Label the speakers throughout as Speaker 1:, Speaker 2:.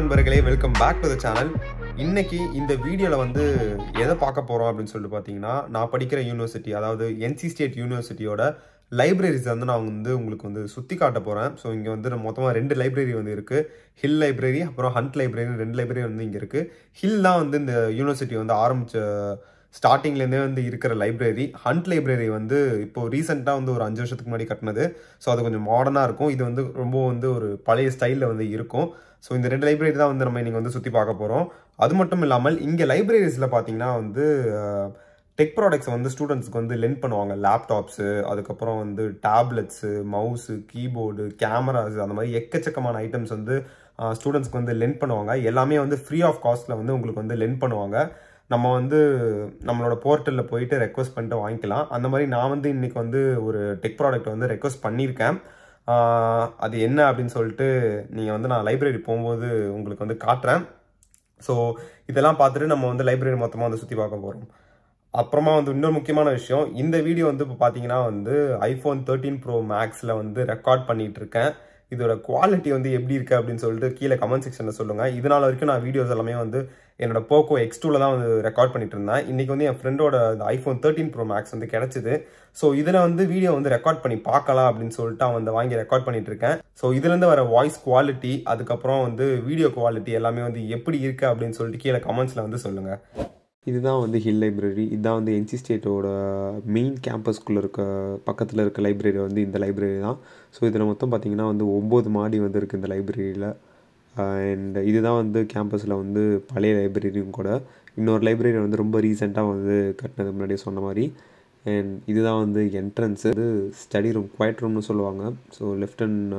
Speaker 1: நண்பர்களே welcome back to the channel இன்னைக்கு இந்த வீடியோவில் வந்து எதை பார்க்க போகிறோம் அப்படின்னு சொல்லிட்டு பார்த்தீங்கன்னா நான் படிக்கிற யூனிவர்சிட்டி அதாவது என்சி ஸ்டேட் யூனிவர்சிட்டியோட லைப்ரரிஸ் வந்து நான் வந்து உங்களுக்கு வந்து சுற்றி காட்ட போகிறேன் ஸோ இங்கே வந்து மொத்தமாக ரெண்டு லைப்ரரி வந்து இருக்குது ஹில் லைப்ரரி அப்புறம் ஹண்ட் லைப்ரரி ரெண்டு லைப்ரரி வந்து இங்கே இருக்குது ஹில் தான் வந்து இந்த யூனிவர்சிட்டி வந்து ஆரம்பித்த ஸ்டார்டிங்லேருந்தே வந்து இருக்கிற லைப்ரரி ஹண்ட் லைப்ரரி வந்து இப்போ ரீசெண்டாக வந்து ஒரு அஞ்சு வருஷத்துக்கு முன்னாடி கட்டினது ஸோ அது கொஞ்சம் மாடர்னாக இருக்கும் இது வந்து ரொம்ப வந்து ஒரு பழைய ஸ்டைலில் வந்து இருக்கும் ஸோ இந்த ரெண்டு லைப்ரரி தான் வந்து நம்ம இன்னைக்கு வந்து சுற்றி பார்க்க போகிறோம் அது மட்டும் இல்லாமல் இங்கே லைப்ரரிஸில் பார்த்தீங்கன்னா வந்து டெக் ப்ராடக்ட்ஸ் வந்து ஸ்டூடெண்ட்ஸ்க்கு வந்து லென் பண்ணுவாங்க லேப்டாப்ஸு அதுக்கப்புறம் வந்து டேப்லெட்ஸு மவுஸு கீபோர்டு கேமராஸ் அந்த மாதிரி எக்கச்சக்கமான ஐட்டம்ஸ் வந்து ஸ்டூடெண்ட்ஸ்க்கு வந்து லென் பண்ணுவாங்க எல்லாமே வந்து ஃப்ரீ ஆஃப் காஸ்ட்டில் வந்து உங்களுக்கு வந்து லென் பண்ணுவாங்க நம்ம வந்து நம்மளோட போர்ட்டலில் போயிட்டு ரெக்வஸ்ட் பண்ணிட்டு வாங்கிக்கலாம் அந்த மாதிரி நான் வந்து இன்னைக்கு வந்து ஒரு டெக் ப்ராடக்ட் வந்து ரெக்வஸ்ட் பண்ணியிருக்கேன் ஆஹ் அது என்ன அப்படின்னு சொல்லிட்டு நீங்கள் வந்து நான் லைப்ரரி போகும்போது உங்களுக்கு வந்து காட்டுறேன் ஸோ இதெல்லாம் பார்த்துட்டு நம்ம வந்து லைப்ரரி மொத்தமாக வந்து சுற்றி பார்க்க போகிறோம் அப்புறமா வந்து இன்னொரு முக்கியமான விஷயம் இந்த வீடியோ வந்து இப்போ பார்த்தீங்கன்னா வந்து ஐஃபோன் தேர்ட்டீன் ப்ரோ மேக்ஸில் வந்து ரெக்கார்ட் பண்ணிட்டு இருக்கேன் இதோட குவாலிட்டி வந்து எப்படி இருக்குது அப்படின்னு சொல்லிட்டு கீழே கமெண்ட் செக்ஷனில் சொல்லுங்கள் இதனால் வரைக்கும் நான் வீடியோஸ் எல்லாமே வந்து என்னோட போக்கோ எக்ஸ் டூவில் தான் வந்து ரெக்கார்ட் பண்ணிட்டு இருந்தேன் இன்றைக்கி வந்து என் ஃப்ரெண்டோட ஐஃபோன் தேர்ட்டின் ப்ரோ மேக்ஸ் வந்து கிடச்சிது ஸோ இதில் வந்து வீடியோ வந்து ரெக்கார்ட் பண்ணி பார்க்கலாம் அப்படின்னு சொல்லிட்டு அவன் வந்து வாங்கி ரெக்கார்ட் பண்ணிட்டு இருக்கேன் ஸோ இதுலேருந்து வர வாய்ஸ் குவாலிட்டி அதுக்கப்புறம் வந்து வீடியோ குவாலிட்டி எல்லாமே வந்து எப்படி இருக்குது அப்படின்னு சொல்லிட்டு கீழே கமெண்ட்ஸில் வந்து சொல்லுங்கள்
Speaker 2: இதுதான் வந்து ஹில் லைப்ரரி இதுதான் வந்து என்சி ஸ்டேட்டோட மெயின் கேம்பஸ்குள்ளே இருக்க பக்கத்தில் இருக்க லைப்ரரி வந்து இந்த லைப்ரரி தான் ஸோ இதில் மொத்தம் பார்த்திங்கன்னா வந்து ஒம்பது மாடி வந்து இருக்குது இந்த லைப்ரரியில் அண்ட் இதுதான் வந்து கேம்பஸில் வந்து பழைய லைப்ரரியும் கூட இன்னொரு லைப்ரரி வந்து ரொம்ப ரீசெண்டாக வந்து கட்டினது முன்னாடியே சொன்ன மாதிரி அண்ட் இதுதான் வந்து என்ட்ரன்ஸு இது ஸ்டடி ரூம் குவைட் ரூம்னு சொல்லுவாங்க ஸோ லெஃப்ட் அண்ட்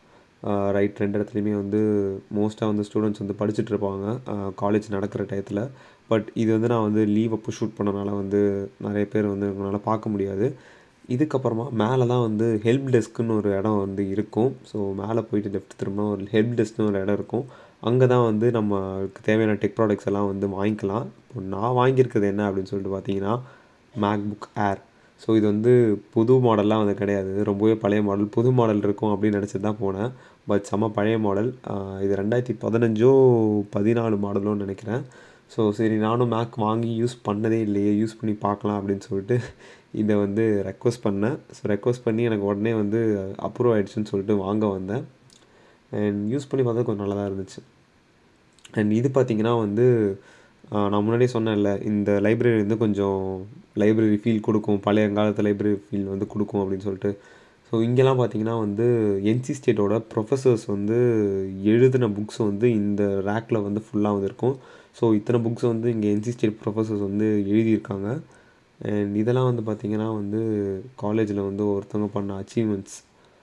Speaker 2: ரைட் ரெண்டு இடத்துலையுமே வந்து மோஸ்ட்டாக வந்து ஸ்டூடெண்ட்ஸ் வந்து படிச்சுட்டு இருப்பாங்க காலேஜ் நடக்கிற டயத்தில் பட் இது வந்து நான் வந்து லீவ் அப்போ ஷூட் பண்ணனால வந்து நிறைய பேர் வந்து எங்களால் பார்க்க முடியாது இதுக்கப்புறமா மேலே தான் வந்து ஹெல்ப் டெஸ்க்குன்னு ஒரு இடம் வந்து இருக்கும் ஸோ மேலே போயிட்டு லெஃப்ட் திரும்ப ஒரு ஹெல்ப் டெஸ்க்னு ஒரு இடம் இருக்கும் அங்கே தான் வந்து நமக்கு தேவையான டெக் ப்ராடக்ட்ஸ் எல்லாம் வந்து வாங்கிக்கலாம் இப்போ நான் வாங்கியிருக்கிறது என்ன அப்படின்னு சொல்லிட்டு பார்த்தீங்கன்னா மேக் புக் ஏர் ஸோ இது வந்து புது மாடல்லாம் வந்து கிடையாது ரொம்பவே பழைய மாடல் புது மாடல் இருக்கும் அப்படின்னு நினச்சிட்டு தான் போனேன் பட் செம்ம பழைய மாடல் இது ரெண்டாயிரத்தி பதினஞ்சோ பதினாலு மாடலோன்னு நினைக்கிறேன் ஸோ சரி நானும் மேக் வாங்கி யூஸ் பண்ணதே இல்லையே யூஸ் பண்ணி பார்க்கலாம் அப்படின்னு சொல்லிட்டு இதை வந்து ரெக்வஸ்ட் பண்ணேன் ஸோ ரெக்வஸ்ட் பண்ணி எனக்கு உடனே வந்து அப்ரூவ் ஆகிடுச்சுன்னு சொல்லிட்டு வாங்க வந்தேன் அண்ட் யூஸ் பண்ணி பார்த்தா கொஞ்சம் நல்லா தான் இருந்துச்சு அண்ட் இது பார்த்திங்கன்னா வந்து நான் முன்னாடியே சொன்னேன்ல இந்த லைப்ரரி வந்து கொஞ்சம் லைப்ரரி ஃபீல் கொடுக்கும் பழைய காலத்து லைப்ரரி ஃபீல் வந்து கொடுக்கும் அப்படின்னு சொல்லிட்டு ஸோ இங்கெல்லாம் பார்த்தீங்கன்னா வந்து என்சி ஸ்டேட்டோட ப்ரொஃபஸர்ஸ் வந்து எழுதின புக்ஸ் வந்து இந்த ரேக்கில் வந்து ஃபுல்லாக வந்து இருக்கும் ஸோ இத்தனை புக்ஸ் வந்து இங்கே என்சி ஸ்டேட் ப்ரொஃபஸர்ஸ் வந்து எழுதியிருக்காங்க அண்ட் இதெல்லாம் வந்து பார்த்திங்கன்னா வந்து காலேஜில் வந்து ஒருத்தவங்க பண்ண அச்சீவ்மெண்ட்ஸ்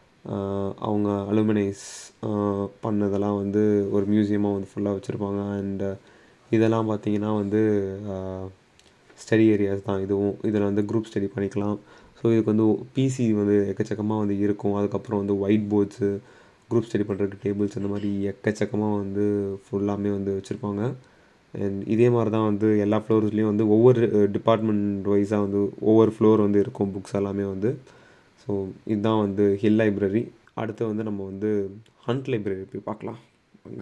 Speaker 2: அவங்க அலுமினைஸ் பண்ணதெல்லாம் வந்து ஒரு மியூசியமாக வந்து ஃபுல்லாக வச்சுருப்பாங்க அண்ட் இதெல்லாம் பார்த்திங்கன்னா வந்து ஸ்டடி ஏரியாஸ் தான் இதுவும் இதில் வந்து குரூப் ஸ்டடி பண்ணிக்கலாம் ஸோ இதுக்கு வந்து பிசி வந்து எக்கச்சக்கமாக வந்து இருக்கும் அதுக்கப்புறம் வந்து ஒயிட் போர்ட்ஸு குரூப் ஸ்டடி பண்ணுறதுக்கு டேபிள்ஸ் இந்த மாதிரி எக்கச்சக்கமாக வந்து ஃபுல்லாமே வந்து வச்சுருப்பாங்க அண்ட் இதே மாதிரி தான் வந்து எல்லா ஃப்ளோர்ஸ்லேயும் வந்து ஒவ்வொரு டிபார்ட்மெண்ட் வைஸாக வந்து ஒவ்வொரு ஃப்ளோர் வந்து இருக்கும் புக்ஸ் எல்லாமே வந்து ஸோ இதுதான் வந்து ஹில் லைப்ரரி அடுத்து வந்து நம்ம வந்து ஹண்ட் லைப்ரரி போய் பார்க்கலாம் வாங்க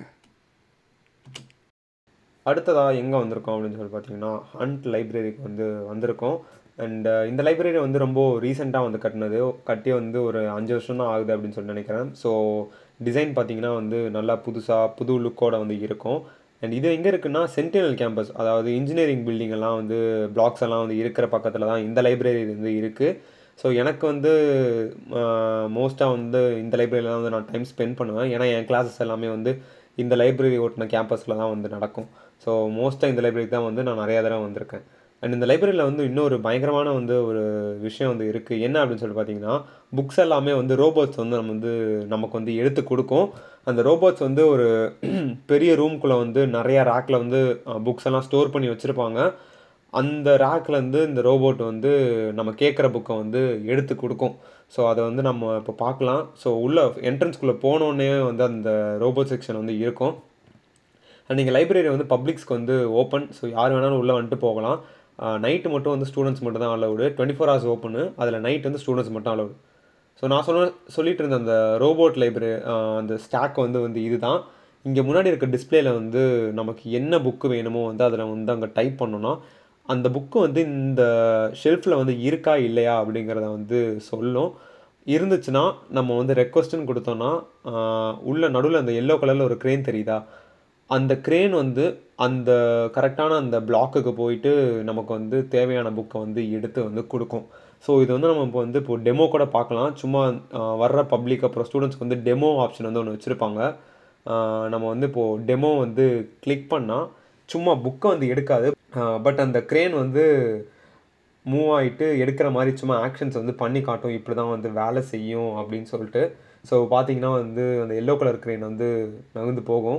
Speaker 1: அடுத்ததாக எங்கே வந்திருக்கோம் அப்படின்னு சொல்லி பார்த்தீங்கன்னா ஹண்ட் லைப்ரரிக்கு வந்து வந்திருக்கோம் அண்ட் இந்த லைப்ரரி வந்து ரொம்ப ரீசெண்டாக வந்து கட்டினது கட்டி வந்து ஒரு அஞ்சு வருஷம் தான் ஆகுது அப்படின்னு சொல்லி நினைக்கிறேன் ஸோ டிசைன் பார்த்தீங்கன்னா வந்து நல்லா புதுசாக புது லுக்கோட வந்து இருக்கும் அண்ட் இது எங்கே இருக்குன்னா சென்டினல் கேம்பஸ் அதாவது இன்ஜினியரிங் பில்டிங் எல்லாம் வந்து பிளாக்ஸ் எல்லாம் வந்து இருக்கிற பக்கத்தில் தான் இந்த லைப்ரரி வந்து இருக்குது ஸோ எனக்கு வந்து மோஸ்ட்டாக வந்து இந்த லைப்ரரியில் தான் வந்து நான் டைம் ஸ்பெண்ட் பண்ணுவேன் ஏன்னா என் கிளாஸஸ் எல்லாமே வந்து இந்த லைப்ரரி ஓட்டின கேம்பஸில் தான் வந்து நடக்கும் ஸோ மோஸ்ட்டாக இந்த லைப்ரரிக்கு தான் வந்து நான் நிறையா தடவை வந்திருக்கேன் அண்ட் இந்த லைப்ரரியில் வந்து இன்னொரு பயங்கரமான வந்து ஒரு விஷயம் வந்து இருக்குது என்ன அப்படின்னு சொல்லி பார்த்தீங்கன்னா புக்ஸ் எல்லாமே வந்து ரோபோட்ஸ் வந்து நம்ம வந்து நமக்கு வந்து எடுத்து கொடுக்கும் அந்த ரோபோட்ஸ் வந்து ஒரு பெரிய ரூம்குள்ளே வந்து நிறையா ரேக்கில் வந்து புக்ஸ் எல்லாம் ஸ்டோர் பண்ணி வச்சுருப்பாங்க அந்த ரேக்லேருந்து இந்த ரோபோட் வந்து நம்ம கேட்குற புக்கை வந்து எடுத்து கொடுக்கும் ஸோ அதை வந்து நம்ம இப்போ பார்க்கலாம் ஸோ உள்ள என்ட்ரன்ஸ்குள்ளே போனோடனே வந்து அந்த ரோபோட் செக்ஷன் வந்து இருக்கும் அண்ட் நீங்கள் லைப்ரரி வந்து பப்ளிக்ஸ்க்கு வந்து ஓப்பன் ஸோ யார் வேணாலும் உள்ளே வந்துட்டு போகலாம் நைட்டு மட்டும் வந்து ஸ்டூடெண்ட்ஸ் மட்டும் தான் allowed twenty four hours open அதில் நைட் வந்து ஸ்டூடெண்ட்ஸ் மட்டும் அலவுடு ஸோ நான் சொல்ல சொல்லிட்டு இருந்த அந்த ரோபோட் லைப்ரரி அந்த ஸ்டாக் வந்து வந்து இதுதான்
Speaker 2: இங்கே முன்னாடி இருக்க டிஸ்பிளேல வந்து நமக்கு என்ன புக்கு வேணுமோ வந்து அதில் வந்து அங்கே டைப் பண்ணோன்னா அந்த புக்கு வந்து இந்த ஷெல்ஃபில் வந்து இருக்கா இல்லையா அப்படிங்கிறத வந்து சொல்லும் இருந்துச்சுன்னா நம்ம வந்து ரெக்வஸ்ட்டுன்னு கொடுத்தோன்னா ஆஹ், உள்ள நடுவில் அந்த எல்லோ கலரில் ஒரு க்ரேன் தெரியுதா அந்த க்ரேன் வந்து அந்த கரெக்டான அந்த பிளாக்குக்கு போயிட்டு நமக்கு வந்து தேவையான புக்கை வந்து எடுத்து வந்து கொடுக்கும் ஸோ இது வந்து நம்ம இப்போ வந்து இப்போ டெமோ கூட பார்க்கலாம் சும்மா ஆஹ், வர்ற பப்ளிக் அப்புறம் ஸ்டூடெண்ட்ஸ்க்கு வந்து டெமோ ஆப்ஷன் வந்து ஒன்று வச்சுருப்பாங்க நம்ம வந்து இப்போது டெமோ வந்து கிளிக் பண்ணால் சும்மா புக்கை வந்து எடுக்காது பட் அந்த க்ரேன் வந்து மூவ் ஆகிட்டு எடுக்கிற மாதிரி சும்மா ஆக்ஷன்ஸ் வந்து பண்ணி காட்டும் இப்படி தான் வந்து வேலை செய்யும் அப்படின்னு சொல்லிட்டு ஸோ பார்த்தீங்கன்னா வந்து அந்த எல்லோ கலர் க்ரேன் வந்து நகர்ந்து போகும்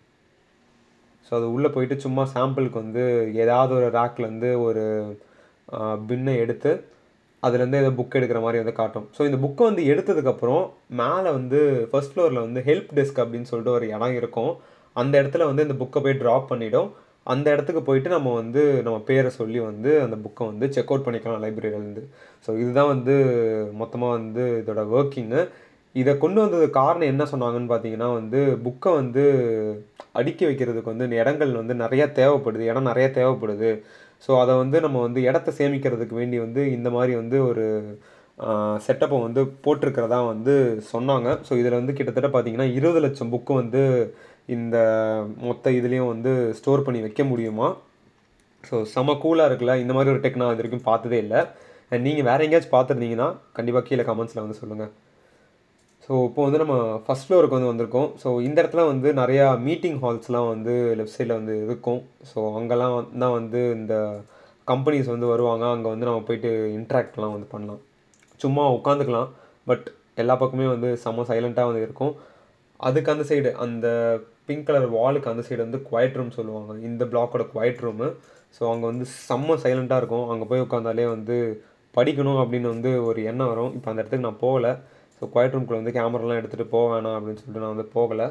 Speaker 2: ஸோ அது உள்ளே போயிட்டு சும்மா சாம்பிளுக்கு வந்து ஏதாவது ஒரு ரேக்லேருந்து ஒரு பின்னை எடுத்து அதுலேருந்து ஏதோ புக் எடுக்கிற மாதிரி வந்து காட்டும் ஸோ இந்த புக்கை வந்து எடுத்ததுக்கப்புறம் மேலே வந்து ஃபர்ஸ்ட் ஃப்ளோரில் வந்து ஹெல்ப் டெஸ்க் அப்படின்னு சொல்லிட்டு ஒரு இடம் இருக்கும் அந்த இடத்துல வந்து இந்த புக்கை போய் ட்ராப் பண்ணிடும் அந்த இடத்துக்கு போயிட்டு நம்ம வந்து நம்ம பேரை சொல்லி வந்து அந்த புக்கை வந்து செக் அவுட் பண்ணிக்கலாம் லைப்ரரியிலேருந்து ஸோ இதுதான் வந்து மொத்தமாக வந்து இதோட ஒர்க்கிங்கு இதை கொண்டு வந்தது காரணம் என்ன சொன்னாங்கன்னு பார்த்தீங்கன்னா வந்து புக்கை வந்து அடுக்கி வைக்கிறதுக்கு வந்து இந்த இடங்கள் வந்து நிறையா தேவைப்படுது இடம் நிறையா தேவைப்படுது ஸோ அதை வந்து நம்ம வந்து இடத்த சேமிக்கிறதுக்கு வேண்டி வந்து இந்த மாதிரி வந்து ஒரு செட்டப்பை வந்து போட்டிருக்கிறதா வந்து சொன்னாங்க ஸோ இதில் வந்து கிட்டத்தட்ட பார்த்தீங்கன்னா இருபது லட்சம் புக்கு வந்து இந்த மொத்த இதுலேயும் வந்து ஸ்டோர் பண்ணி வைக்க முடியுமா ஸோ செம கூலாக இருக்குல்ல இந்த மாதிரி ஒரு டெக் நான் இது வரைக்கும் பார்த்ததே இல்லை அண்ட் நீங்கள் வேறு எங்கேயாச்சும் பார்த்துருந்தீங்கன்னா கண்டிப்பாக கீழே கமெண்ட்ஸில் வந்து சொல்லுங்கள் ஸோ இப்போ வந்து நம்ம ஃபஸ்ட் ஃப்ளோருக்கு வந்து வந்திருக்கோம் ஸோ இந்த இடத்துல வந்து நிறையா மீட்டிங் ஹால்ஸ்லாம் வந்து லெஃப்ட் சைடில் வந்து இருக்கும் ஸோ அங்கெல்லாம் தான் வந்து இந்த கம்பெனிஸ் வந்து வருவாங்க அங்கே வந்து நம்ம போயிட்டு இன்ட்ராக்ட்லாம் வந்து பண்ணலாம் சும்மா உட்காந்துக்கலாம் பட் எல்லா பக்கமே வந்து செம்ம சைலண்ட்டாக வந்து இருக்கும் அதுக்கு அந்த சைடு அந்த பிங்க் கலர் வாலுக்கு அந்த சைடு வந்து குவைட் ரூம் சொல்லுவாங்க இந்த பிளாக்கோட குவைட் ரூமு ஸோ அங்கே வந்து செம்ம சைலண்ட்டாக இருக்கும் அங்கே போய் உட்காந்தாலே வந்து படிக்கணும் அப்படின்னு வந்து ஒரு எண்ணம் வரும் இப்போ அந்த இடத்துக்கு நான் போகலை ஸோ குவைட் ரூம்குள்ளே வந்து கேமராலாம் எடுத்துகிட்டு போக வேணாம் அப்படின்னு சொல்லிட்டு நான் வந்து போகலை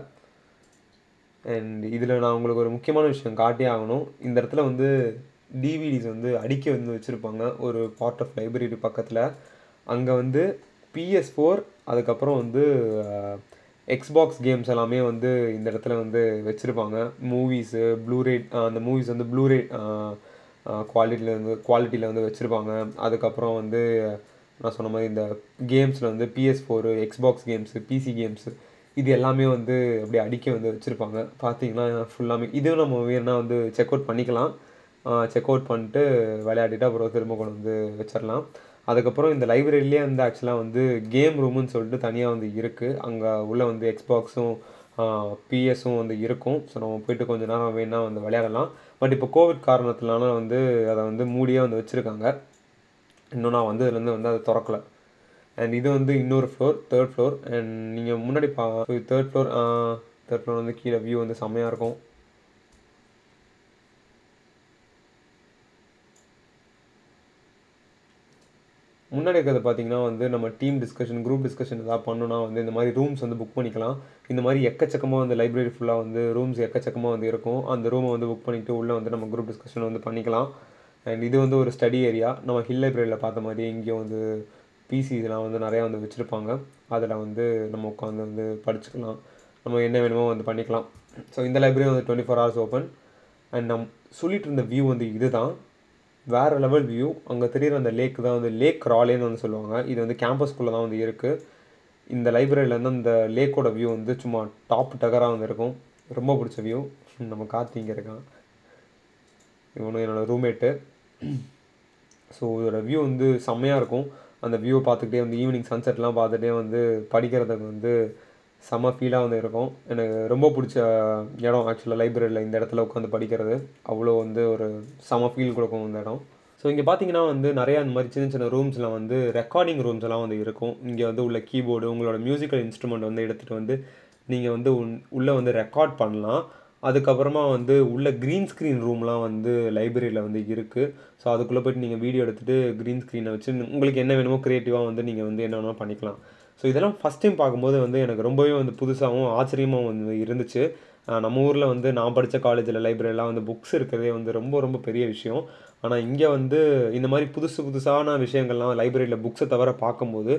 Speaker 2: அண்ட் இதில் நான் உங்களுக்கு ஒரு முக்கியமான விஷயம் காட்டியே ஆகணும் இந்த இடத்துல வந்து டிவிடிஸ் வந்து அடுக்கி வந்து வச்சுருப்பாங்க ஒரு பார்ட் ஆஃப் லைப்ரரி பக்கத்தில் அங்கே வந்து பிஎஸ் ஃபோர் அதுக்கப்புறம் வந்து எக்ஸ்பாக்ஸ் கேம்ஸ் எல்லாமே வந்து இந்த இடத்துல வந்து வச்சுருப்பாங்க மூவிஸு ப்ளூரே அந்த மூவிஸ் வந்து ப்ளூரே குவாலிட்டியில் வந்து குவாலிட்டியில் வந்து வச்சுருப்பாங்க அதுக்கப்புறம் வந்து நான் சொன்ன மாதிரி இந்த கேம்ஸில் வந்து PS four Xbox games PC games இது எல்லாமே வந்து அப்படியே அடிக்க வந்து வச்சுருப்பாங்க பார்த்தீங்கன்னா ஃபுல்லாமே இதுவும் நம்ம வேணும்னா வந்து செக் அவுட் பண்ணிக்கலாம் செக் அவுட் பண்ணிட்டு விளையாடிட்டு அப்புறம் திரும்ப கொண்டு வந்து வச்சிடலாம் அதுக்கப்புறம் இந்த லைப்ரரியிலே வந்து ஆக்சுவலாக வந்து கேம் ரூமுன்னு சொல்லிட்டு தனியாக வந்து இருக்குது அங்கே உள்ளே வந்து எக்ஸ்பாக்ஸும் பிஎஸும் வந்து இருக்கும் ஸோ நம்ம போயிட்டு கொஞ்ச நேரம் வேணால் வந்து விளையாடலாம் பட் இப்போ கோவிட் காரணத்தினால வந்து அதை வந்து மூடியே வந்து வச்சுருக்காங்க இன்னும் நான் வந்து இதுலேருந்து வந்து அதை திறக்கல அண்ட் இது வந்து இன்னொரு ஃப்ளோர் தேர்ட் ஃப்ளோர் அண்ட் நீங்கள் முன்னாடி பா தேர்ட் ஃப்ளோர் தேர்ட் ஃப்ளோர் வந்து கீழே வியூ வந்து செம்மையாக இருக்கும் முன்னாடி இருக்கிறது பார்த்தீங்கன்னா வந்து நம்ம டீம் டிஸ்கஷன் குரூப் டிஸ்கஷன் ஏதாவது பண்ணோன்னா வந்து இந்த மாதிரி ரூம்ஸ் வந்து புக் பண்ணிக்கலாம் இந்த மாதிரி எக்கச்சக்கமாக வந்து லைப்ரரி ஃபுல்லாக வந்து ரூம்ஸ் எக்கச்சக்கமாக வந்து இருக்கும் அந்த ரூமை வந்து புக் பண்ணிவிட்டு உள்ளே வந்து நம்ம குரூப் டிஸ்கஷன் வந்து பண்ணிக்கலாம் அண்ட் இது வந்து ஒரு ஸ்டடி ஏரியா நம்ம ஹில் லைப்ரரியில் பார்த்த மாதிரி இங்கேயும் வந்து பிசி இதெல்லாம் வந்து நிறையா வந்து வச்சுருப்பாங்க அதில் வந்து நம்ம உட்காந்து வந்து படிச்சுக்கலாம் நம்ம என்ன வேணுமோ வந்து பண்ணிக்கலாம் ஸோ இந்த லைப்ரரி வந்து twenty four hours open and நம் சொல்லிட்டு இருந்த வியூ வந்து இதுதான் வேறு லெவல் வியூ அங்கே தெரியுற அந்த லேக் தான் வந்து லேக் ராலேன்னு வந்து சொல்லுவாங்க இது வந்து கேம்பஸ்குள்ளே தான் வந்து இருக்குது இந்த லைப்ரரியிலேருந்து அந்த லேக்கோட வியூ வந்து சும்மா டாப் டகராக வந்து இருக்கும் ரொம்ப பிடிச்ச வியூ நம்ம கார்த்தி இங்கே இருக்கான் இவனு என்னோடய ரூம்மேட்டு ஸோ இதோட வியூ வந்து செம்மையாக இருக்கும் அந்த வியூவை பார்த்துக்கிட்டே வந்து ஈவினிங் சன்செட்லாம் பார்த்துட்டே வந்து படிக்கிறதுக்கு வந்து செம்ம ஃபீலாக வந்து இருக்கும் எனக்கு ரொம்ப பிடிச்ச இடம் ஆக்சுவலாக லைப்ரரியில் இந்த இடத்துல உட்காந்து படிக்கிறது அவ்வளோ வந்து ஒரு செம ஃபீல் கொடுக்கும் இந்த இடம் ஸோ இங்கே பார்த்தீங்கன்னா வந்து நிறையா இந்த மாதிரி சின்ன சின்ன ரூம்ஸில் வந்து ரெக்கார்டிங் ரூம்ஸ் எல்லாம் வந்து இருக்கும் இங்கே வந்து உள்ள கீபோர்டு உங்களோட மியூசிக்கல் இன்ஸ்ட்ருமெண்ட் வந்து எடுத்துகிட்டு வந்து நீங்கள் வந்து உள்ளே வந்து ரெக்கார்ட் பண்ணலாம் அதுக்கப்புறமா வந்து உள்ள க்ரீன் ஸ்க்ரீன் ரூம்லாம் வந்து லைப்ரரியில் வந்து இருக்குது ஸோ அதுக்குள்ளே போய்ட்டு நீங்கள் வீடியோ எடுத்துகிட்டு க்ரீன் ஸ்க்ரீனை வச்சு உங்களுக்கு என்ன வேணுமோ க்ரியேட்டிவாக வந்து நீங்கள் வந்து என்ன வேணாலும் பண்ணிக்கலாம் ஸோ இதெல்லாம் ஃபஸ்ட் டைம் பார்க்கும்போது வந்து எனக்கு ரொம்பவே வந்து புதுசாகவும் ஆச்சரியமாகவும் வந்து இருந்துச்சு நம்ம ஊரில் வந்து நான் படித்த காலேஜில் லைப்ரரிலாம் வந்து புக்ஸ் இருக்கிறதே வந்து ரொம்ப ரொம்ப பெரிய விஷயம் ஆனால் இங்கே வந்து இந்த மாதிரி புதுசு புதுசான விஷயங்கள்லாம் லைப்ரரியில் புக்ஸை தவிர பார்க்கும்போது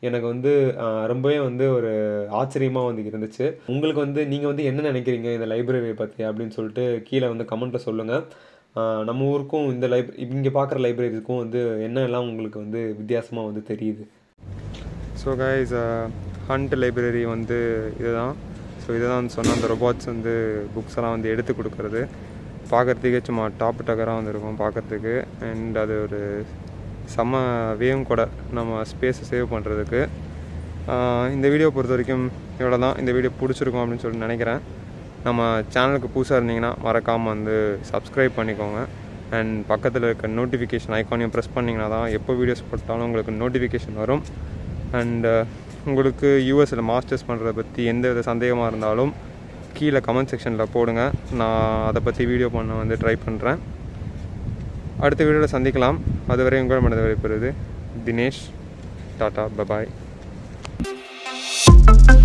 Speaker 1: எனக்கு வந்து ஆஹ், ரொம்பவே வந்து ஒரு ஆச்சரியமாக வந்து இருந்துச்சு உங்களுக்கு வந்து நீங்கள் வந்து என்ன நினைக்கிறீங்க இந்த லைப்ரரியை பற்றி அப்படின்னு சொல்லிட்டு கீழே வந்து கமெண்ட்டில் சொல்லுங்கள் நம்ம ஊருக்கும் இந்த லைப் இங்கே பார்க்குற லைப்ரரிக்கும் வந்து என்னெல்லாம் உங்களுக்கு வந்து வித்தியாசமாக வந்து தெரியுது
Speaker 2: ஸோ கைஸ் ஹண்ட் லைப்ரரி வந்து இதுதான் ஸோ இதுதான் வந்து சொன்ன அந்த ரொபாட்ஸ் வந்து புக்ஸ் எல்லாம் வந்து எடுத்து கொடுக்கறது பார்க்குறதுக்கே சும்மா டாப் டக்கராக வந்து இருக்கும் பார்க்குறதுக்கு அண்ட் அது ஒரு செம்ம வேவும் கூட நம்ம ஸ்பேஸை சேவ் பண்ணுறதுக்கு இந்த வீடியோ பொறுத்த வரைக்கும் இவ்வளோ தான் இந்த வீடியோ பிடிச்சிருக்கும் அப்படின்னு சொல்லிட்டு நினைக்கிறேன் நம்ம சேனலுக்கு புதுசாக இருந்தீங்கன்னா மறக்காமல் வந்து சப்ஸ்கிரைப் பண்ணிக்கோங்க அண்ட் பக்கத்தில் இருக்க நோட்டிஃபிகேஷன் ஐக்கானையும் ப்ரெஸ் பண்ணிங்கன்னா தான் எப்போ வீடியோஸ் போட்டாலும் உங்களுக்கு நோட்டிஃபிகேஷன் வரும் அண்ட் உங்களுக்கு யூஎஸில் மாஸ்டர்ஸ் பண்ணுறத பற்றி எந்த வித சந்தேகமாக இருந்தாலும் கீழே கமெண்ட் செக்ஷனில் போடுங்க நான் அதை பற்றி வீடியோ பண்ண வந்து ட்ரை பண்ணுறேன் அடுத்த வீடியோவில் சந்திக்கலாம் அதுவரை உங்கள் மனதை விடைபெறுவது தினேஷ் டாட்டா பபாய்